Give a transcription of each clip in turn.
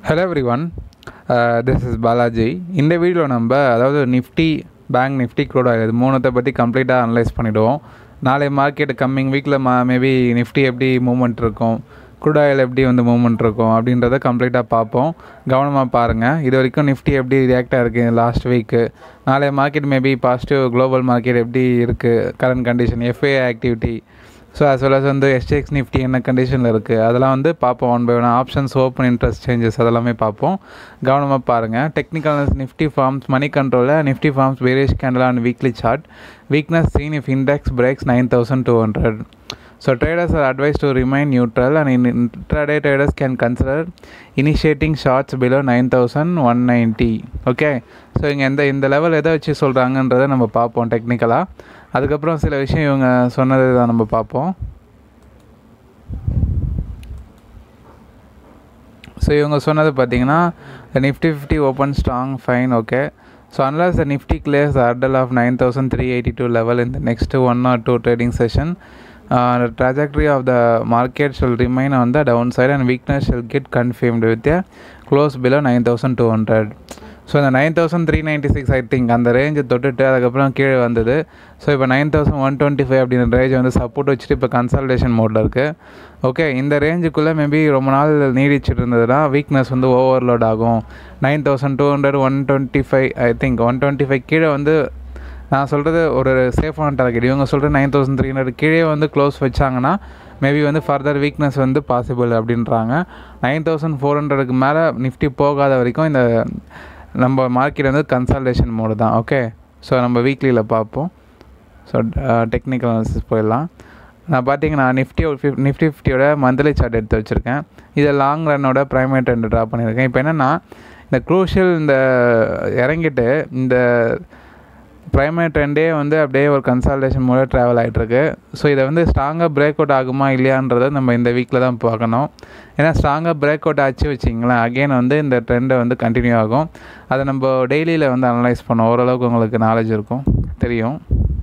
hello everyone this is Balaji இந்த வீடியோவில் நம்ம அதாவது Nifty bank Nifty crude oil இது மூணுத்தை பற்றி கம்ப்ளீட்டாக அனலைஸ் பண்ணிவிடுவோம் நாளை மார்க்கெட் கம்மிங் வீக்கில் மா மேபி நிஃப்டி எப்படி மூவ்மெண்ட் இருக்கும் க்ரூட் ஆயில் எப்படி வந்து மூவ்மெண்ட் இருக்கும் அப்படின்றத கம்ப்ளீட்டாக பார்ப்போம் கவனமாக பாருங்கள் இது வரைக்கும் நிஃப்டி எப்படி ரியாக்ட் ஆகிருக்கு லாஸ்ட் வீக்கு நாளை market maybe positive global market எப்படி இருக்குது current condition FA activity so as well as வந்து எஸ்டிஎக்ஸ் நிஃப்டி என்ன கண்டிஷனில் இருக்குது அதெல்லாம் வந்து பார்ப்போம் one by one options open interest changes அதெல்லாமே பார்ப்போம் கவனமாக பாருங்கள் டெக்னிக்கல் நிஃப்டி ஃபார்ம்ஸ் மணி கண்ட்ரோலில் Nifty forms various candle and weekly chart weakness seen if index breaks nine thousand two hundred so traders are advised to remain neutral and in intraday traders can consider initiating shots below 9190 okay so இங்கே எந்த இந்த level எதை வச்சு சொல்கிறாங்கன்றதை நம்ம பார்ப்போம் டெக்னிக்கலாக அதுக்கப்புறம் சில விஷயம் இவங்க சொன்னது தான் நம்ம பார்ப்போம் ஸோ இவங்க சொன்னது பார்த்தீங்கன்னா Nifty fifty open strong fine okay so unless the nifty clears the hurdle of 9382 level in the next one or two trading session uh, the trajectory of the market shall remain on the downside and weakness shall get confirmed with a close below 9200 so இந்த nine thousand three ninety six I think அந்த ரேஞ்சை தொட்டுட்டு அதுக்கப்புறம் கீழே வந்தது so இப்போ nine thousand one twenty five அப்படின்ற range வந்து சப்போர்ட் வச்சுட்டு இப்போ கன்சல்டேஷன் மோடில் இருக்குது ஓகே இந்த ரேஞ்சுக்குள்ளே மேபி ரொம்ப நாள் நீடிச்சிட்டு இருந்ததுன்னா வீக்னஸ் வந்து ஓவர்லோட் ஆகும் nine thousand two hundred one twenty five I think one twenty five கீழே வந்து நான் சொல்கிறது ஒரு சேஃபான டார்கெட் இவங்க சொல்கிற நைன் தௌசண்ட் த்ரீ ஹண்ட்ரட் கீழே வந்து க்ளோஸ் வச்சாங்கன்னா மேபி வந்து ஃபர்தர் வீக்னஸ் வந்து பாசிபிள் அப்படின்றாங்க நைன் தௌசண்ட் ஃபோர் ஹண்ட்ரடுக்கு மேலே நிஃப்டி போகாத வரைக்கும் இந்த நம்ம மார்க்கெட் வந்து கன்சல்டேஷன் மோடு தான் ஓகே ஸோ நம்ம வீக்லியில் பார்ப்போம் ஸோ டெக்னிக்கல் அனாலிசிஸ் போயிடலாம் நான் பார்த்தீங்கன்னா நிஃப்டி ஃபிஃப் நிஃப்டி ஃபிஃப்டியோட மந்த்லி சார்ட் எடுத்து வச்சுருக்கேன் இதை லாங் ரன்னோட ப்ரைமேட் ரெண்டு ட்ரா பண்ணியிருக்கேன் இப்போ என்னென்னா இந்த க்ரூஷியல் இந்த இறங்கிட்டு இந்த ப்ரைமரி ட்ரெண்டே வந்து அப்படியே ஒரு கன்சல்டேஷன் மூலம் ட்ராவல் ஆகிட்டுருக்கு ஸோ இதை வந்து ஸ்ட்ராங்காக பிரேக் அவுட் ஆகுமா இல்லையான்றதை நம்ம இந்த வீக்கில் தான் பார்க்கணும் ஏன்னா ஸ்ட்ராங்காக பிரேக் அவுட் ஆச்சு வச்சிங்களேன் அகெயின் வந்து இந்த ட்ரெண்டை வந்து கண்டினியூ ஆகும் அதை நம்ம டெய்லியில் வந்து அனலைஸ் பண்ணோம் ஓரளவுக்கு உங்களுக்கு நாலேஜ் இருக்கும் தெரியும்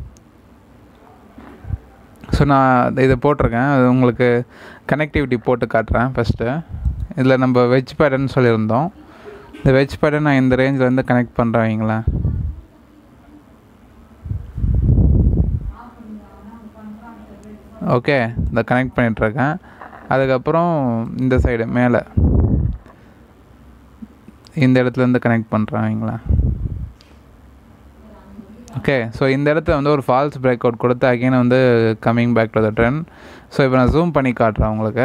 ஸோ நான் இதை போட்டிருக்கேன் அது உங்களுக்கு கனெக்டிவிட்டி போட்டு காட்டுறேன் ஃபஸ்ட்டு இதில் நம்ம வெஜ் பேட்டர்ன் சொல்லியிருந்தோம் இந்த வெஜ் பேட்டர்ன் நான் இந்த ரேஞ்சில் வந்து கனெக்ட் பண்ணுறேன் வைங்களேன் ஓகே இந்த கனெக்ட் பண்ணிகிட்ருக்கேன் அதுக்கப்புறம் இந்த சைடு மேலே இந்த இடத்துலேருந்து கனெக்ட் பண்ணுறேன் வைங்களேன் ஓகே ஸோ இந்த இடத்துல வந்து ஒரு ஃபால்ஸ் பிரேக் அவுட் கொடுத்து அகெயின் வந்து coming back to the trend so இப்போ நான் ஜூம் பண்ணி காட்டுறேன் உங்களுக்கு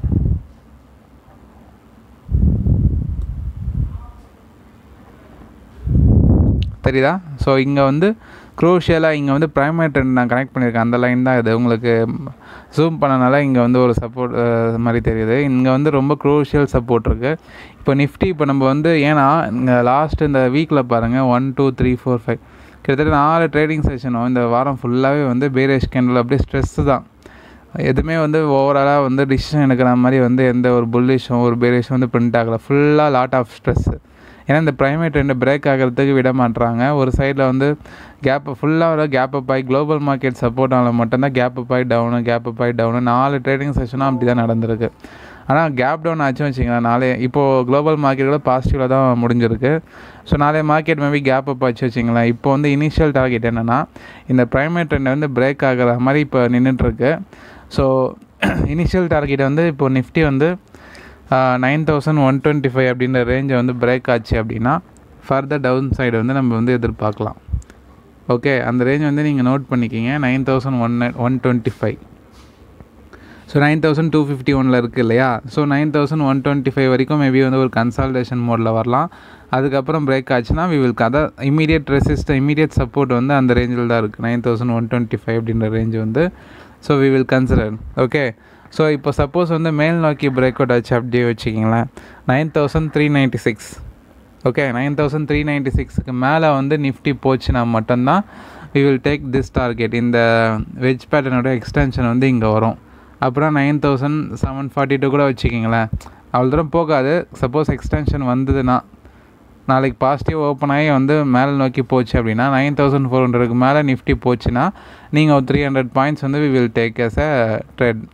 தெரியுதா ஸோ இங்கே வந்து க்ரூஷியலாக இங்கே வந்து ப்ரைமரி ட்ரெண்ட் நான் கனெக்ட் பண்ணியிருக்கேன் அந்த லைன் தான் இது உங்களுக்கு ஜூம் பண்ணனால இங்கே வந்து ஒரு சப்போர்ட் மாதிரி தெரியுது இங்கே வந்து ரொம்ப க்ரூஷியல் சப்போர்ட் இருக்குது இப்போ நிஃப்டி இப்போ நம்ம வந்து ஏன்னா இங்கே லாஸ்ட் இந்த வீக்கில் பாருங்கள் one two three four five கிட்டத்தட்ட நாலு ட்ரேடிங் செஷனும் இந்த வாரம் ஃபுல்லாகவே வந்து பேரேஷ் கேண்டில் அப்படியே ஸ்ட்ரெஸ்ஸு தான் எதுவுமே வந்து ஓவராலாக வந்து டிசிஷன் எடுக்கிற மாதிரி வந்து எந்த ஒரு புல்லிஷும் ஒரு பேரேஷும் வந்து பிரிண்ட் ஆகலை ஃபுல்லாக லாட் ஆஃப் ஸ்ட்ரெஸ்ஸு ஏன்னா இந்த ப்ரைமேட் ரெண்டு பிரேக் ஆகிறதுக்கு விட மாட்டுறாங்க ஒரு சைடில் வந்து கேப் ஃபுல்லாக கேப் அப் ஆகி குளோபல் மார்க்கெட் சப்போர்ட் ஆனால் மட்டும்தான் கேப் அப் ஆகி டவுனு கேப் அப் ஆகி டவுனு நாலு ட்ரேடிங் செஷனும் அப்படி தான் நடந்திருக்கு ஆனால் கேப் டவுன் ஆச்சும் வச்சிங்களேன் நாளே இப்போது குளோபல் மார்க்கெட் கூட பாசிட்டிவில் தான் முடிஞ்சிருக்கு ஸோ நாளே மார்க்கெட் மேபி கேப் அப் ஆச்சு வச்சிங்களேன் இப்போ வந்து இனிஷியல் டார்கெட் என்னென்னா இந்த ப்ரைமேட் ட்ரெண்ட் வந்து பிரேக் ஆகிற மாதிரி இப்போ நின்றுட்டுருக்கு ஸோ இனிஷியல் டார்கெட் வந்து இப்போ நிஃப்டி வந்து nine thousand one twenty five அப்படின்ற ரேஞ்சை வந்து பிரேக் ஆச்சு அப்படின்னா ஃபர்தர் டவுன் சைடு வந்து நம்ம வந்து எதிர்பார்க்கலாம் ஓகே அந்த ரேஞ்ச் வந்து நீங்கள் நோட் பண்ணிக்கிங்க nine thousand one one twenty five so nine thousand two fifty ஒனில் இருக்குது இல்லையா so nine thousand one twenty five வரைக்கும் மேபி வந்து ஒரு கன்சல்டேஷன் மோடில் வரலாம் அதுக்கப்புறம் பிரேக் ஆச்சுன்னா வி வில் கதை இமீடியட் ரெசிஸ்ட் இமீடியட் சப்போர்ட் வந்து அந்த ரேஞ்சில் தான் இருக்குது nine thousand one twenty five அப்படின்ற ரேஞ்ச் வந்து so we will consider okay so இப்போ சப்போஸ் வந்து மேல் நோக்கி பிரேக் அவுட் ஆச்சு அப்படியே வச்சுக்கிங்களேன் nine thousand three ninety six okay nine thousand three ninety சிக்ஸுக்கு மேலே வந்து நிஃப்டி போச்சுன்னா மட்டும்தான் we will take this target இந்த வெஜ் பேட்டர்னோட எக்ஸ்டென்ஷன் வந்து இங்கே வரும் அப்புறம் nine thousand seven forty two கூட வச்சுக்கிங்களேன் அவ்வளோ தூரம் போகாது சப்போஸ் எக்ஸ்டென்ஷன் வந்ததுன்னா நாளைக்கு பாசிட்டிவ் ஓப்பன் ஆகி வந்து மேலே நோக்கி போச்சு அப்படின்னா நைன் தௌசண்ட் ஃபோர் ஹண்ட்ரடுக்கு மேலே நிஃப்டி போச்சுன்னா நீங்கள் ஒரு த்ரீ ஹண்ட்ரட் பாயிண்ட்ஸ் வந்து we will take as a trade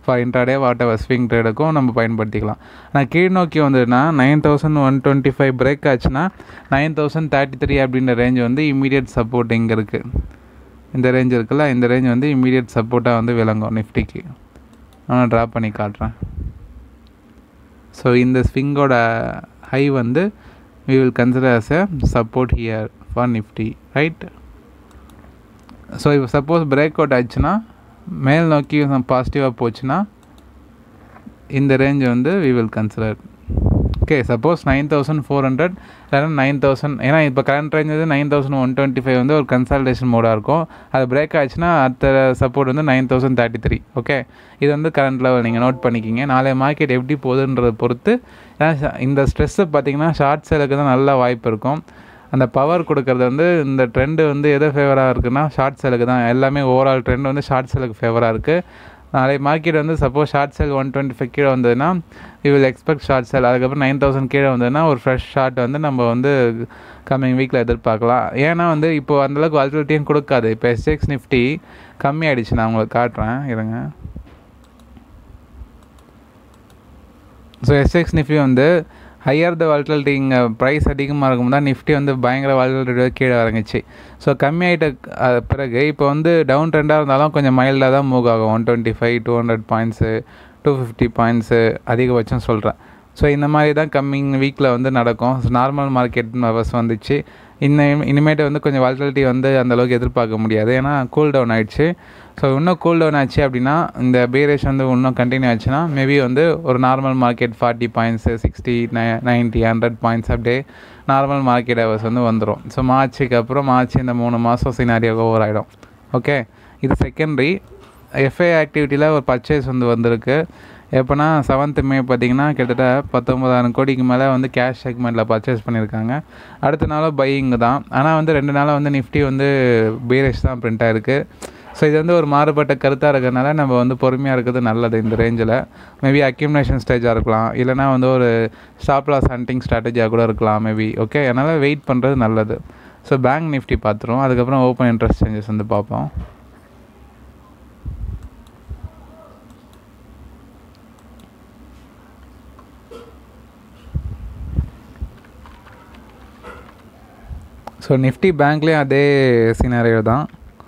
for intraday whatever swing ட்ரேடுக்கும் நம்ம பயன்படுத்திக்கலாம் ஆனால் கீழ் நோக்கி வந்ததுன்னா nine thousand one twenty five break ஆச்சுன்னா நைன் தௌசண்ட் தேர்ட்டி த்ரீ அப்படின்ற ரேஞ்ச் வந்து இமீடியட் சப்போர்ட் இங்கே இருக்குது இந்த ரேஞ்ச் இருக்குல்ல இந்த ரேஞ்ச் வந்து இமீடியட் சப்போர்ட்டாக வந்து விளங்கும் நிஃப்டிக்கு நான் ட்ரா பண்ணி காட்டுறேன் ஸோ இந்த ஸ்விங்கோட ஹை வந்து we will consider as a support here for Nifty right so இப்போ சப்போஸ் பிரேக் அவுட் ஆச்சுன்னா மேல் நோக்கி பாசிட்டிவாக போச்சுன்னா இந்த ரேஞ்ச் வந்து we will consider okay suppose nine thousand four hundred இல்லைனா நைன் தௌசண்ட் ஏன்னா இப்போ கரண்ட் ரேஞ்ச் வந்து nine thousand one twenty five வந்து ஒரு கன்சல்டேஷன் மோடாக இருக்கும் அது பிரேக் ஆச்சுன்னா அடுத்த சப்போர்ட் வந்து nine thousand thirty three okay இது வந்து கரண்ட் லெவல் நீங்கள் நோட் பண்ணிக்கிங்க நாளைய மார்க்கெட் எப்படி போகுதுன்றதை பொறுத்து ஏன்னா இந்த ஸ்ட்ரெஸ்ஸு பார்த்தீங்கன்னா ஷார்ட் சேலுக்கு தான் நல்ல வாய்ப்பு இருக்கும் அந்த பவர் கொடுக்கறது வந்து இந்த ட்ரெண்டு வந்து எது ஃபேவராக இருக்குன்னா ஷார்ட் சேலுக்கு தான் எல்லாமே ஓவரால் ட்ரெண்ட் வந்து ஷார்ட் சேலுக்கு ஃபேவராக இருக்குது நாளை மார்க்கெட் வந்து suppose short sale one twenty five கீழே வந்ததுன்னா you will expect short sale அதுக்கப்புறம் நைன் தௌசண்ட் கீழே வந்ததுன்னா ஒரு ஃப்ரெஷ் ஷார்ட் வந்து நம்ம வந்து கம்மிங் வீக்கில் எதிர்பார்க்கலாம் ஏன்னா வந்து இப்போ அந்தளவுக்கு வால்டிலிட்டியும் கொடுக்காது இப்போ எஸ்எக்ஸ் நிஃப்டி கம்மி ஆகிடுச்சு நான் உங்களுக்கு காட்டுறேன் இருங்க ஸோ எஸ்எக்ஸ் நிஃப்டி வந்து ஹையர் த வால்டிலிட்டி இங்கே ப்ரைஸ் அதிகமாக இருக்கும் தான் நிஃப்டி வந்து பயங்கர வால்டிலிட்டி கீழே இறங்குச்சு ஸோ கம்மியாயிட்ட பிறகு இப்போ வந்து டவுன் ட்ரெண்டாக இருந்தாலும் கொஞ்சம் மைல்டாக தான் மூவ் ஆகும் one twenty five two hundred points two fifty points அதிகபட்சம் சொல்கிறேன் ஸோ இந்த மாதிரி தான் கம்மிங் வீக்கில் வந்து நடக்கும் நார்மல் மார்க்கெட் பஸ் வந்துச்சு இன்னும் இனிமேட்டு வந்து கொஞ்சம் வால்டிலிட்டி வந்து அந்தளவுக்கு எதிர்பார்க்க முடியாது ஏன்னா கூல் டவுன் ஆகிடுச்சு ஸோ இன்னும் கூல் டவுன் ஆச்சு அப்படின்னா இந்த பேரேஷ் வந்து இன்னும் கண்டினியூ ஆச்சுன்னா மேபி வந்து ஒரு normal market forty points sixty nine ninety hundred points அப்படியே நார்மல் மார்க்கெட் ஹவர்ஸ் வந்து வந்துடும் ஸோ மார்ச்சுக்கு அப்புறம் மார்ச் இந்த மூணு மாதம் சினாரியோ ஓவர் ஆகிடும் ஓகே இது செகண்டரி எஃப்ஐ ஆக்டிவிட்டியில் ஒரு பர்ச்சேஸ் வந்து வந்திருக்கு எப்போனா செவன்த்து மே பார்த்தீங்கன்னா கிட்டத்தட்ட பத்தொம்பதாயிரம் கோடிக்கு மேலே வந்து கேஷ் செக்மெண்ட்டில் பர்ச்சேஸ் பண்ணியிருக்காங்க அடுத்த நாளும் பையிங் தான் ஆனால் வந்து ரெண்டு நாளாக வந்து நிஃப்டி வந்து பீரேஷ் தான் பிரிண்ட் ஆகிருக்கு ஸோ இது வந்து ஒரு மாறுபட்ட கருத்தாக இருக்கிறதுனால நம்ம வந்து பொறுமையாக இருக்கிறது நல்லது இந்த ரேஞ்சில் மேபி அக்யூமினேஷன் ஸ்டேஜாக இருக்கலாம் இல்லைனா வந்து ஒரு ஸ்டாப் லாஸ் ஹண்டிங் ஸ்ட்ராட்டஜியாக கூட இருக்கலாம் மேபி ஓகே அதனால் வெயிட் பண்ணுறது நல்லது ஸோ பேங்க் நிஃப்டி பார்த்துருவோம் அதுக்கப்புறம் ஓப்பன் இன்ட்ரெஸ்ட் சேஞ்சஸ் வந்து பார்ப்போம் ஸோ நிஃப்டி பேங்க்லேயும் அதே சினாரியோ தான்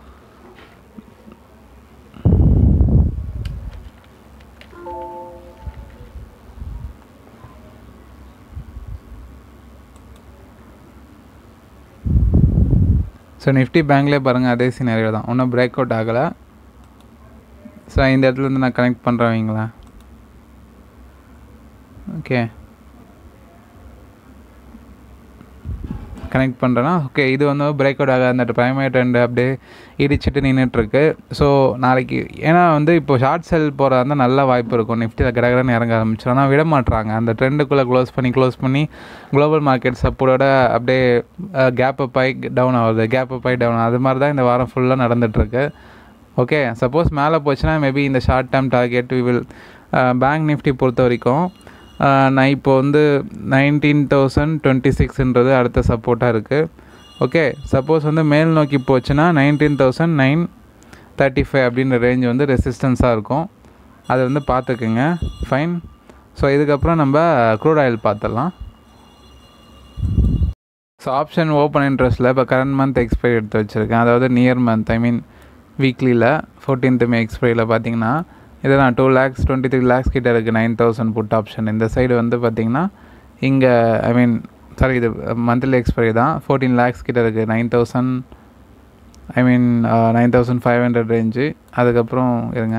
ஸோ நிஃப்டி பேங்க்லேயே பாருங்கள் அதே சினாரியோ தான் ஒன்றும் பிரேக் அவுட் ஆகலை ஸோ இந்த இடத்துல இருந்து நான் கனெக்ட் பண்ணுறேன் வைங்களேன் ஓகே கனெக்ட் பண்ணுறேன்னா ஓகே இது வந்து பிரேக் அவுட் ஆகாது அந்த ப்ரைமரி ட்ரெண்ட் அப்படியே இடிச்சிட்டு நின்றுட்டுருக்கு ஸோ நாளைக்கு ஏன்னா வந்து இப்போ ஷார்ட் செல் போகிறதா இருந்தால் நல்ல வாய்ப்பு இருக்கும் நிஃப்டியில் கடகடன்னு இறங்க ஆரம்பிச்சிடும் ஆனால் விட மாட்டுறாங்க அந்த ட்ரெண்டுக்குள்ளே க்ளோஸ் பண்ணி க்ளோஸ் பண்ணி குளோபல் மார்க்கெட் சப்போர்ட்டோட அப்படியே கேப் அப் ஆகி டவுன் ஆகுது கேப் அப் ஆகி டவுன் அது மாதிரி தான் இந்த வாரம் ஃபுல்லாக நடந்துகிட்ருக்கு ஓகே சப்போஸ் மேலே போச்சுன்னா மேபி இந்த short term target we will bank Nifty பொறுத்த வரைக்கும் நான் இப்போ வந்து நைன்டீன் தௌசண்ட் டுவெண்ட்டி சிக்ஸ்ன்றது அடுத்த சப்போர்ட்டாக இருக்குது ஓகே சப்போஸ் வந்து மேல் நோக்கி போச்சுன்னா nineteen thousand nine thirty five அப்படின்ற ரேஞ்ச் வந்து ரெசிஸ்டன்ஸாக இருக்கும் அதை வந்து பார்த்துக்குங்க ஃபைன் ஸோ இதுக்கப்புறம் நம்ம க்ரூட் ஆயில் பார்த்துடலாம் ஸோ ஆப்ஷன் ஓப்பன் இன்ட்ரெஸ்ட்டில் இப்போ கரண்ட் மந்த் எக்ஸ்பைரி எடுத்து வச்சுருக்கேன் அதாவது நியர் மந்த் ஐ மீன் வீக்லியில் ஃபோர்டீன்த் மே எக்ஸ்பைரியில் பார்த்தீங்கன்னா இதில் நான் two lakhs twenty three lakhs கிட்ட இருக்குது நைன் தௌசண்ட் புட் ஆப்ஷன் இந்த சைடு வந்து பார்த்திங்கன்னா இங்கே ஐ மீன் சாரி இது மந்த்லி எக்ஸ்பைரி தான் ஃபோர்டீன் லேக்ஸ் கிட்ட இருக்குது nine thousand I mean nine thousand five hundred range அதுக்கப்புறம் இருங்க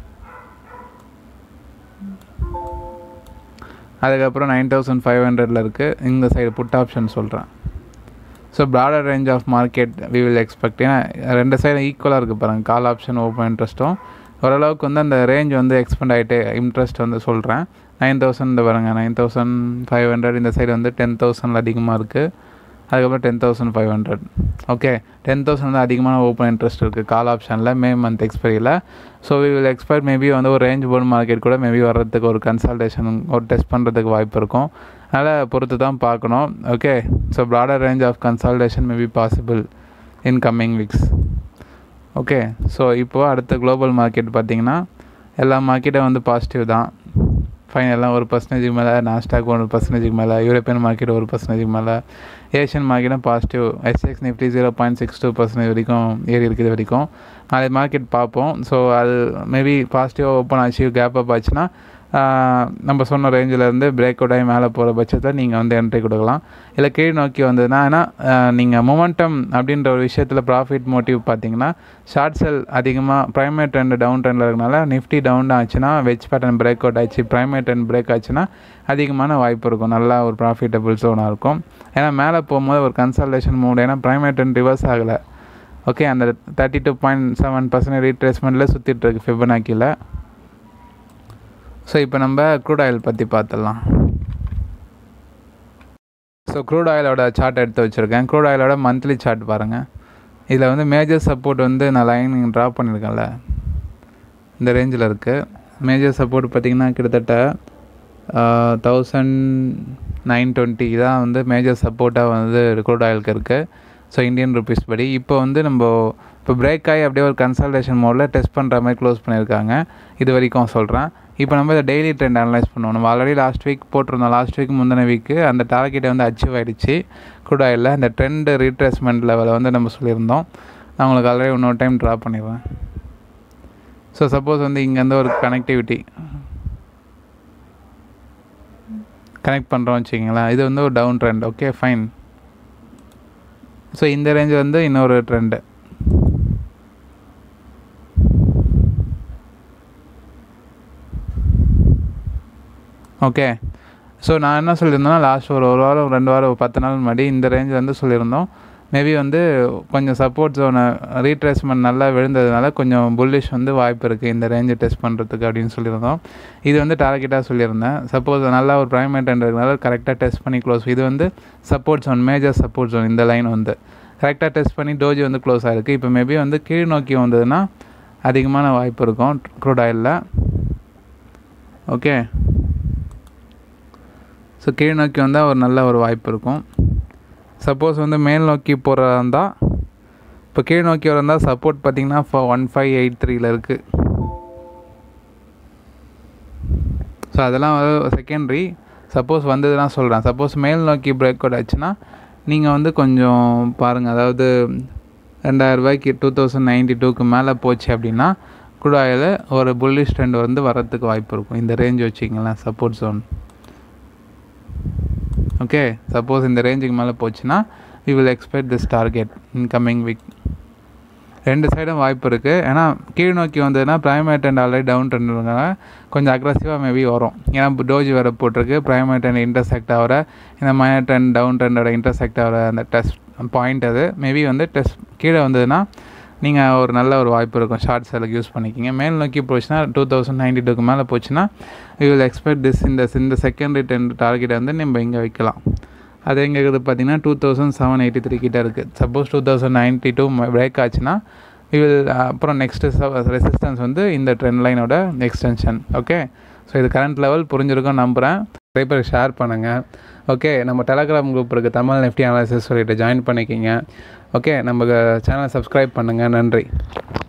அதுக்கப்புறம் நைன் தௌசண்ட் ஃபைவ் ஹண்ட்ரடில் இருக்குது இந்த சைடு புட் ஆப்ஷன் சொல்கிறேன் so broader range of market we will expect ஏன்னா ரெண்டு சைடும் ஈக்குவலாக இருக்குது பாருங்கள் கால் ஆப்ஷன் ஓப்பன் இன்ட்ரெஸ்ட்டும் ஓரளவுக்கு வந்து அந்த ரேஞ்ச் வந்து எக்ஸ்பெண்ட் ஆகிட்டே இன்ட்ரெஸ்ட் வந்து சொல்கிறேன் நைன் தௌசண்ட் பாருங்க நைன் தௌசண்ட் ஃபைவ் ஹண்ட்ரட் இந்த சைடு வந்து டென் தௌசண்ட் அதிகமாக இருக்குது அதுக்கப்புறம் ten thousand five hundred okay ten thousand வந்து அதிகமான ஓப்பன் இன்ட்ரெஸ்ட் இருக்குது கால் ஆப்ஷனில் மே மந்த் எக்ஸ்பைரியில் so we will expect maybe வந்து ஒரு ரேஞ்ச் போர்டு மார்க்கெட் கூட மேபி வர்றதுக்கு ஒரு கன்சல்டேஷன் ஒரு டெஸ்ட் பண்ணுறதுக்கு வாய்ப்பு இருக்கும் அதனால் பொறுத்து தான் பார்க்கணும் okay so broader range of consolidation maybe possible in coming weeks okay so இப்போது அடுத்த குளோபல் மார்க்கெட் பார்த்திங்கன்னா எல்லா மார்க்கெட்டும் வந்து பாசிட்டிவ் தான் ஃபைன் எல்லாம் ஒரு பர்சன்டேஜுக்கு மேலே நாஸ்டாக் ஒரு பர்சன்டேஜுக்கு மேலே யூரோப்பியன் மார்க்கெட் ஒரு பர்சன்டேஜுக்கு மேலே ஏஷியன் மார்க்கெட்டும் positive SGX Nifty zero point six two percentage வரைக்கும் ஏறி இருக்குது வரைக்கும் நாளை மார்க்கெட் பார்ப்போம் ஸோ அது மேபி பாசிட்டிவாக ஓப்பன் ஆச்சு கேப் அப் ஆச்சுன்னா நம்ம சொன்ன ரேஞ்சில் இருந்து பிரேக் அவுட் ஆகி மேலே போகிற பட்சத்தில் நீங்கள் வந்து என்ட்ரி கொடுக்கலாம் இல்லை கீழ் நோக்கி வந்ததுன்னா ஏன்னா நீங்கள் மொமெண்டம் அப்படின்ற ஒரு விஷயத்தில் ப்ராஃபிட் மோட்டிவ் பார்த்தீங்கன்னா ஷார்ட் செல் அதிகமாக ப்ரைமேட் ட்ரெண்ட் டவுன் ட்ரெண்டில் இருக்கனால நிஃப்டி டவுன் ஆச்சுன்னா வெஜ் பேட்டர்ன் பிரேக் அவுட் ஆச்சு ப்ரைமேட் ட்ரெண்ட் பிரேக் ஆச்சுன்னா அதிகமான வாய்ப்பு இருக்கும் நல்லா ஒரு ப்ராஃபிட்டபிள் ஜோனாக இருக்கும் ஏன்னா மேலே போகும்போது ஒரு கன்சல்டேஷன் மூட் ஏன்னா ப்ரைமேட் ட்ரெண்ட் ரிவர்ஸ் ஆகலை ஓகே அந்த thirty two point seven percent ரீட்ரேஸ்மெண்ட்டில் சுற்றிட்டு இருக்கு ஃபிபனாக்கியில் ஸோ இப்போ நம்ம க்ரூட் ஆயில் பற்றி பார்த்துடலாம் ஸோ க்ரூட் ஆயிலோட சார்ட் எடுத்து வச்சுருக்கேன் க்ரூட் ஆயிலோட மந்த்லி சார்ட் பாருங்கள் இதில் வந்து மேஜர் சப்போர்ட் வந்து நான் லைன் ட்ரா பண்ணியிருக்கேன்ல இந்த ரேஞ்சில் இருக்குது மேஜர் சப்போர்ட் பார்த்திங்கன்னா கிட்டத்தட்ட தௌசண்ட் நைன் டுவெண்ட்டி தான் வந்து மேஜர் சப்போர்ட்டாக வந்து க்ரூட் ஆயிலுக்கு இருக்குது ஸோ இந்தியன் ருபீஸ் படி இப்போ வந்து நம்ம இப்போ பிரேக் ஆகி அப்படியே ஒரு கன்சல்டேஷன் மோடில் டெஸ்ட் பண்ணுற மாதிரி க்ளோஸ் பண்ணியிருக்காங்க இது வரைக்கும் சொல்கிறேன் இப்போ நம்ம இதை டெய்லி ட்ரெண்ட் அனலைஸ் பண்ணுவோம் நம்ம ஆல்ரெடி லாஸ்ட் வீக் போட்டிருந்தோம் லாஸ்ட் வீக் முந்தின வீக்கு அந்த டார்கெட்டை வந்து அச்சீவ் ஆகிடுச்சு குடாயில் அந்த ட்ரெண்ட் ரீட்ரேஸ்மெண்ட் லெவலை வந்து நம்ம சொல்லியிருந்தோம் நான் உங்களுக்கு ஆல்ரெடி இன்னொரு டைம் ட்ரா பண்ணிடுவேன் ஸோ சப்போஸ் வந்து இங்கேருந்து ஒரு கனெக்டிவிட்டி கனெக்ட் பண்ணுறோம் வச்சுக்கிங்களேன் இது வந்து ஒரு down trend okay fine so இந்த ரேஞ்ச் வந்து இன்னொரு ட்ரெண்டு ஓகே ஸோ நான் என்ன சொல்லியிருந்தேன்னா லாஸ்ட் ஒரு ஒரு வாரம் ரெண்டு வாரம் பத்து நாள் முன்னாடி இந்த ரேஞ்சில் வந்து சொல்லியிருந்தோம் மேபி வந்து கொஞ்சம் சப்போர்ட் ஜோனை ரீட்ரேஸ்மெண்ட் நல்லா விழுந்ததுனால கொஞ்சம் புல்லிஷ் வந்து வாய்ப்பு இருக்குது இந்த ரேஞ்சை டெஸ்ட் பண்ணுறதுக்கு அப்படின்னு சொல்லியிருந்தோம் இது வந்து டார்கெட்டாக சொல்லியிருந்தேன் சப்போஸ் நல்லா ஒரு ப்ரைமேட் இருக்கிறதுனால கரெக்டாக டெஸ்ட் பண்ணி க்ளோஸ் இது வந்து support zone major support zone இந்த லைன் வந்து கரெக்டாக டெஸ்ட் பண்ணி டோஜி வந்து க்ளோஸ் ஆகிருக்கு இப்போ மேபி வந்து கீழ் நோக்கி வந்ததுன்னா அதிகமான வாய்ப்பு இருக்கும் க்ரூட் ஆயிலில் ஓகே ஸோ கீழ் நோக்கி வந்தால் ஒரு நல்ல ஒரு வாய்ப்பு இருக்கும் சப்போஸ் வந்து மேல் நோக்கி போகிறதா இருந்தால் இப்போ கீழ் நோக்கி வரந்தால் சப்போர்ட் பார்த்திங்கன்னா ஒன் ஃபைவ் எயிட் த்ரீல இருக்குது ஸோ அதெல்லாம் செகண்டரி சப்போஸ் வந்ததுன்னா சொல்கிறேன் சப்போஸ் மேல் நோக்கி பிரேக் அவுட் ஆச்சுன்னா நீங்கள் வந்து கொஞ்சம் பாருங்கள் அதாவது ரெண்டாயிரம் ரூபாய்க்கு டூ தௌசண்ட் நைன்ட்டி டூக்கு மேலே போச்சு அப்படின்னா குடாயில் ஒரு புல்லிஷ் ட்ரெண்ட் வந்து வரத்துக்கு வாய்ப்பு இருக்கும் இந்த ரேஞ்ச் வச்சுக்கிங்களேன் சப்போர்ட் ஜோன் ஓகே சப்போஸ் இந்த ரேஞ்சுக்கு மேலே போச்சுன்னா we will expect this target in coming week ரெண்டு சைடும் வாய்ப்பு இருக்குது ஏன்னா கீழ் நோக்கி வந்ததுன்னா ப்ரைமேட் அண்ட் ஆல்ரெடி டவுன் ட்ரெண்ட்னால கொஞ்சம் அக்ரஸிவாக மேபி வரும் ஏன்னா டோஜி வேறு போட்டிருக்கு ப்ரைமேட் அண்ட் இன்டர்செக்ட் ஆகிற இந்த மைனர் ட்ரெண்ட் டவுன் ட்ரெண்டோட இன்டர்செக்ட் ஆகிற அந்த டெஸ்ட் பாயிண்ட் அது மேபி வந்து டெஸ்ட் கீழே வந்ததுன்னா நீங்கள் ஒரு நல்ல ஒரு வாய்ப்பு இருக்கும் ஷார்ட் செல்லுக்கு யூஸ் பண்ணிக்கிங்க மேல் நோக்கி போச்சுன்னா டூ தௌசண்ட் நைன்டி டூக்கு மேலே போச்சுன்னா யூ வில் எக்ஸ்பெக்ட் திஸ் இந்த இந்த செகண்டரி டென் டார்கெட்டை வந்து நம்ம இங்கே வைக்கலாம் அது எங்கே இருக்குது பார்த்தீங்கன்னா two thousand seven eighty three கிட்ட இருக்குது suppose two thousand ninety two break ஆச்சுன்னா யூ வில் அப்புறம் நெக்ஸ்ட்டு ரெசிஸ்டன்ஸ் வந்து இந்த ட்ரெண்ட் லைனோட எக்ஸ்டென்ஷன் ஓகே ஸோ இது கரண்ட் லெவல் புரிஞ்சிருக்கும் நம்புகிறேன் நிறைய பேர் ஷேர் பண்ணுங்கள் ஓகே நம்ம டெலகிராம் குரூப் இருக்குது தமிழ் நிஃப்டி அனாலிசிஸ் சொல்லிட்டு ஜாயின் பண்ணிக்கிங்க ஓகே நம்ம சேனலை சப்ஸ்கிரைப் பண்ணுங்கள் நன்றி